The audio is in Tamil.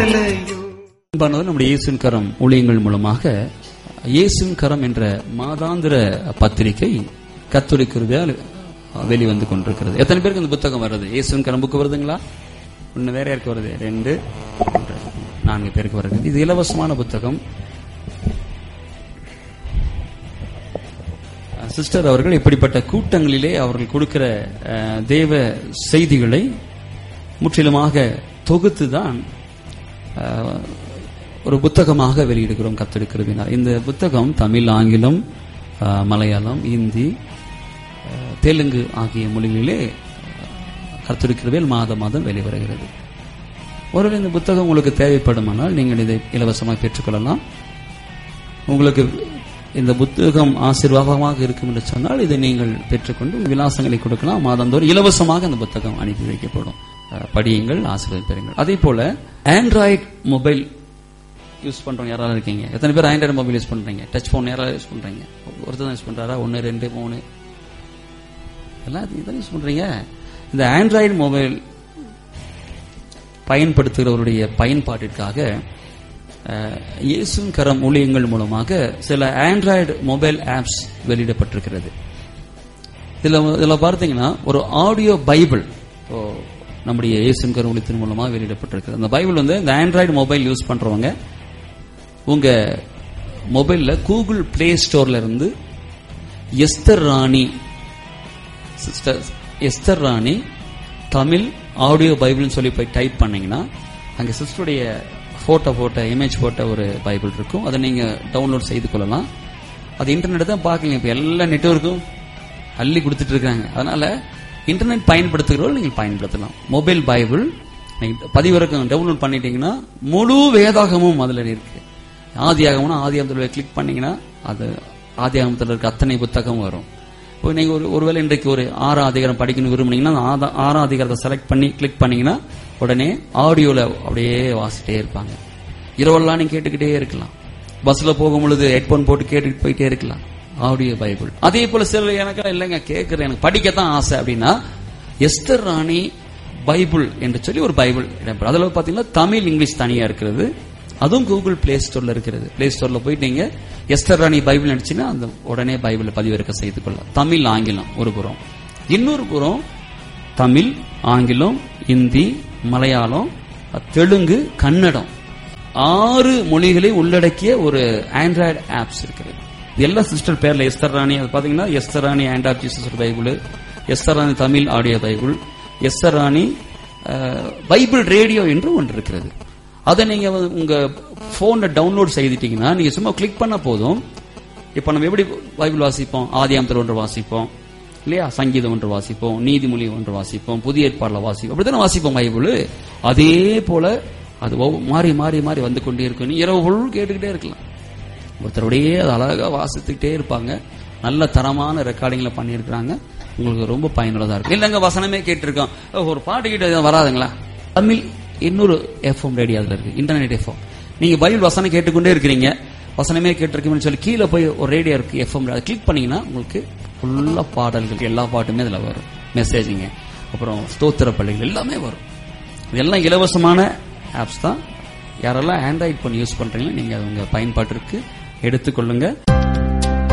கவலையோ அன்பானவர் நம்முடைய இயேசுவின் கரம் ஊழியங்கள் மூலமாக இயேசுவின் கரம் என்ற மாதாந்திர பத்திரிகை கத்தோலிக்கிறதால் வெளிவந்து கொண்டிருக்கிறது எத்தனை பேருக்கு இந்த புத்தகம் வருது இயேசுவின் கரம் புக்கு வருதுங்களா ஒன்று வேற யாருக்கு வருது ரெண்டு மூன்று, நான்கு பேருக்கு வருது இது இலவசமான புத்தகம் சிஸ்டர் அவர்கள் இப்படிப்பட்ட கூட்டங்களிலே அவர்கள் கொடுக்கிற அஹ், தேவ செய்திகளை முற்றிலுமாக தொகுத்து தான் அஹ், ஒரு புத்தகமாக வெளியிடுகிறோம் கத்தெடுக்கிறதுனால் இந்த புத்தகம் தமிழ் ஆங்கிலம் அஹ், மலையாளம் இந்தி அஹ், தெலுங்கு ஆகிய மொழிகளிலே கத்தெடுக்கிறவேல் மாதம் மாதம் வெளிவருகிறது ஒருவேளை இந்த புத்தகம் உங்களுக்கு தேவைப்படுமானால் நீங்கள் இதை இலவசமாக பெற்றுக்கொள்ளலாம் உங்களுக்கு இந்த புத்தகம் ஆசீர்வாதமாக இருக்கும் என்று சொன்னால் இதை நீங்கள் பெற்றுக்கொண்டு விலாசங்களை கொடுக்கலாம் மாதந்தோறும் இலவசமாக இந்த புத்தகம் அனுப்பி வைக்கப்படும் அஹ், படியுங்கள் ஆசீர்வாதம் பெறுங்கள் அதே போல ஆண்ட்ராய்டு மொபைல் யூஸ் பண்றவங்க யாராவது இருக்கீங்க எத்தனை பேர் ஆண்ட்ராய்டு மொபைல் யூஸ் பண்றீங்க டச் போன் யாராவது யூஸ் பண்றீங்க ஒருத்தர் தான் யூஸ் பண்றாரா ஒன்னு ரெண்டு மூணு எல்லாம் இதான் யூஸ் பண்றீங்க இந்த ஆண்ட்ராய்டு மொபைல் பயன்படுத்துகிறவருடைய பயன்பாட்டிற்காக அஹ், இயேசுவின் கரம் ஊழியங்கள் மூலமாக சில ஆண்ட்ராய்டு மொபைல் ஆப்ஸ் வெளியிடப்பட்டிருக்கிறது இதுல இதுல பார்த்தீங்கன்னா ஒரு ஆடியோ பைபிள் ஓ, நம்முடைய இயேசுவின் கரம் ஊழியத்தின் மூலமாக வெளியிடப்பட்டிருக்கிறது அந்த பைபிள் வந்து இந்த ஆண்ட்ராய்டு மொபைல் யூஸ் பண்றவங்க உங்க மொபைல்ல கூகுள் பிளே ஸ்டோர்ல இருந்து Esther Rani sister Esther Rani Tamil audio பைபிள்னு சொல்லி போய் டைப் பண்ணீங்கன்னா அங்க சிஸ்டருடைய போட்டோ போட்ட இமேஜ் போட்ட ஒரு பைபிள் இருக்கும் அதை நீங்க டவுன்லோட் செய்து கொள்ளலாம் அது இன்டர்நெட் தான் பார்க்கலீங்க இப்ப எல்லா நெட்வொர்க்கும் அள்ளி கொடுத்துட்டு இருக்காங்க அதனால இன்டர்நெட் பயன்படுத்துகிறவர்கள் நீங்கள் பயன்படுத்தலாம் மொபைல் பைபிள் நீங்க பதிவிறக்கம் டவுன்லோட் பண்ணிட்டீங்கன்னா முழு வேதாகமும் அதுல இருக்கு ஆதியாகம்னா ஆதியாகத்தில் கிளிக் பண்ணீங்கன்னா அது ஆதியாகமத்தில் இருக்க அத்தனை புத்தகம் வரும் இப்போ நீங்க ஒரு ஒருவேளை இன்றைக்கு ஒரு ஆறாம் அதிகாரம் படிக்கணும் விரும்புனீங்கன்னா அந்த ஆதா- ஆறாம் அதிகாரத்தை செலக்ட் பண்ணி கிளிக் பண்ணீங்கன்னா உடனே ஆடியோல அப்படியே வாசிட்டே இருப்பாங்க இரவெல்லாம் நீங்க கேட்டுக்கிட்டே இருக்கலாம் பஸ்ல போகும் பொழுது ஹெட்போன் போட்டு கேட்டுட்டு போயிட்டே இருக்கலாம் ஆடியோ பைபிள் அதே போல சிலர் எனக்கு இல்லைங்க கேட்கறேன் எனக்கு படிக்கத்தான் ஆசை அப்படின்னா எஸ்தர் ராணி பைபிள் என்று சொல்லி ஒரு பைபிள் இடம்பெறும் அதுல பாத்தீங்கன்னா தமிழ் இங்கிலீஷ் தனியா இருக்கிறது அதுவும் கூகுள் பிளே ஸ்டோர்ல இருக்கிறது பிளே ஸ்டோர்ல போயிட்டு நீங்க எஸ்தர் ராணி பைபிள் அடிச்சுன்னா அந்த உடனே பைபிளை பதிவிறக்க செய்து கொள்ளலாம் தமிழ் ஆங்கிலம் ஒரு புறம் இன்னொரு புறம் தமிழ் ஆங்கிலம் இந்தி மலையாளம் தெலுங்கு கன்னடம் ஆறு மொழிகளை உள்ளடக்கிய ஒரு ஆண்ட்ராய்டு ஆப்ஸ் இருக்கிறது இது எல்லா சிஸ்டர் பேர்ல எஸ்தர் ராணி அது பாத்தீங்கன்னா Esther Rani and app Jesus Bible Esther Rani Tamil audio Bible Esther Rani ah, Bible radio என்று ஒன்று இருக்கிறது அதை நீங்க வந்து உங்க போன்ல டவுன்லோட் செய்துட்டீங்கன்னா நீங்க சும்மா கிளிக் பண்ண போதும் இப்ப நம்ம எப்படி பைபிள் வாசிப்போம் ஆதியாமத்தில் ஒன்று வாசிப்போம் இல்லையா சங்கீதம் ஒன்று வாசிப்போம் நீதிமொழி ஒன்று வாசிப்போம் புதிய ஏற்பாடுல வாசிப்போம் அப்படித்தானே வாசிப்போம் பைபிள் அதே போல அது ஒவ்வொ- மாறி மாறி மாறி வந்து கொண்டே இருக்கும் நீ இரவு ஃபுல் கேட்டுக்கிட்டே இருக்கலாம் ஒருத்தருடையே அது அழகா வாசித்துக்கிட்டே இருப்பாங்க நல்ல தரமான ரெக்கார்டிங்ல பண்ணியிருக்கிறாங்க உங்களுக்கு ரொம்ப பயனுள்ளதா இருக்கும் இல்லைங்க வசனமே கேட்டிருக்கோம் ஓ, ஒரு பாட்டு கிட்ட வராதுங்களா தமிழ் இன்னொரு எஃப்எம் ரேடியோ அதுல இருக்கு இன்டர்நெட் எஃப்எம் நீங்க பைபிள் வசனம் கேட்டுக்கொண்டே இருக்கிறீங்க வசனமே கேட்டிருக்கீங்கன்னு சொல்லி கீழே போய் ஒரு ரேடியோ இருக்கு எஃப்எம் அதை கிளிக் பண்ணீங்கன்னா உங்களுக்கு ஃபுல்லா பாடல்கள் எல்லா பாட்டுமே அதுல வரும் மெசேஜிங்க அப்புறம் ஸ்தோத்திர பள்ளிகள் எல்லாமே வரும் இதெல்லாம் இலவசமான ஆப்ஸ் தான் யாரெல்லாம் ஆண்ட்ராய்ட் பண்ணி யூஸ் பண்றீங்களோ நீங்க அது உங்க பயன்பாட்டிற்கு எடுத்துக்கொள்ளுங்க